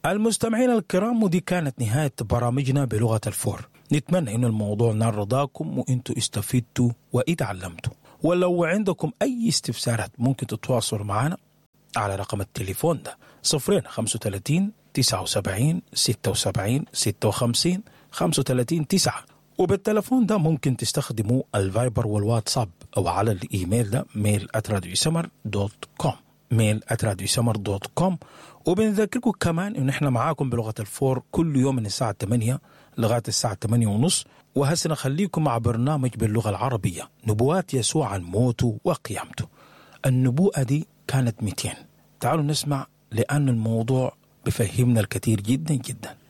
المستمعين الكرام ودي كانت نهاية برامجنا بلغة الفور نتمنى إن الموضوع نال رضاكم وإنتوا استفدتوا واتعلمتوا ولو عندكم أي استفسارات ممكن تتواصلوا معنا على رقم التليفون ده صفرين خمسة وتلاتين تسعة وسبعين ستة وسبعين ستة وخمسين خمسة وتلاتين تسعة وبالتلفون ده ممكن تستخدموا الفايبر والواتساب أو على الإيميل ده ميل سمر دوت كوم ميل سمر دوت كوم وبنذكركم كمان إن إحنا معاكم بلغة الفور كل يوم من الساعة 8 لغاية الساعة 8 ونص وهسه نخليكم مع برنامج باللغة العربية نبوات يسوع عن موته وقيامته النبوءة دي كانت 200 تعالوا نسمع لأن الموضوع بفهمنا الكثير جدا جدا